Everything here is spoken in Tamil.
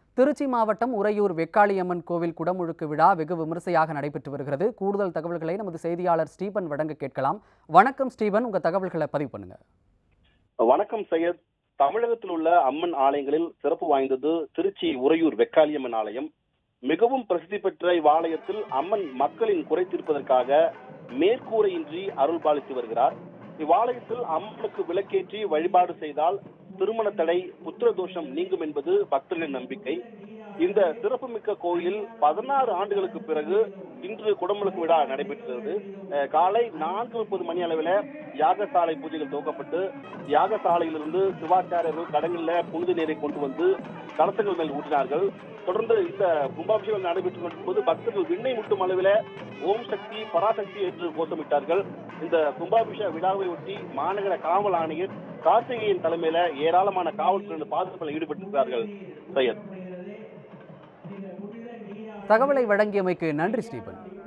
திருச்சி மாவட்டம் உறையூர் வெக்காளியம்மன் கோவில் குடமுழுக்கு விழா வெகு விமரிசையாக நடைபெற்று வருகிறது கூடுதல் தகவல்களை நமது செய்தியாளர் ஸ்டீபன் வழங்க கேட்கலாம் வணக்கம் ஸ்டீபன் உங்க தகவல்களை பதிவு பண்ணுங்க வணக்கம் சையத் தமிழகத்தில் உள்ள அம்மன் ஆலயங்களில் சிறப்பு வாய்ந்தது திருச்சி உறையூர் வெக்காளியம்மன் ஆலயம் மிகவும் பிரசித்தி பெற்ற இவ்வாலயத்தில் அம்மன் மக்களின் குறை தீர்ப்பதற்காக மேற்கூரையின்றி அருள் பாலித்து வருகிறார் இவ்வாலயத்தில் அம்மனுக்கு விளக்கேற்றி வழிபாடு செய்தால் திருமண தடை புத்திர தோஷம் நீங்கும் என்பது பக்தர்களின் நம்பிக்கை இந்த சிறப்புமிக்க கோயிலில் பதினாறு ஆண்டுகளுக்கு பிறகு இன்று குடமுழுக்கு விழா நடைபெற்றது அஹ் காலை நான்கு முப்பது மணி அளவில் யாகசாலை பூஜைகள் துவக்கப்பட்டு யாகசாலையிலிருந்து சிவாச்சாரியர்கள் கடங்களில் புனித நீரை கொண்டு வந்து கலசங்கள் மேல் ஊற்றினார்கள் தொடர்ந்து இந்த கும்பாபிஷேகம் நடைபெற்றுக் கொண்டிருக்கும் பக்தர்கள் விண்ணை முட்டும் அளவில் ஓம் சக்தி பராசக்தி என்று கோஷமிட்டார்கள் இந்த கும்பாபிஷேக விழாவை ஒட்டி மாநகர காவல் ஆணையர் கார்த்திகேயன் தலைமையில ஏராளமான காவல்துறையினர் பாதுகாப்பில் ஈடுபட்டிருக்கிறார்கள் சையத் தகவலை வழங்கியமைக்கு நன்றி ஸ்டீபன்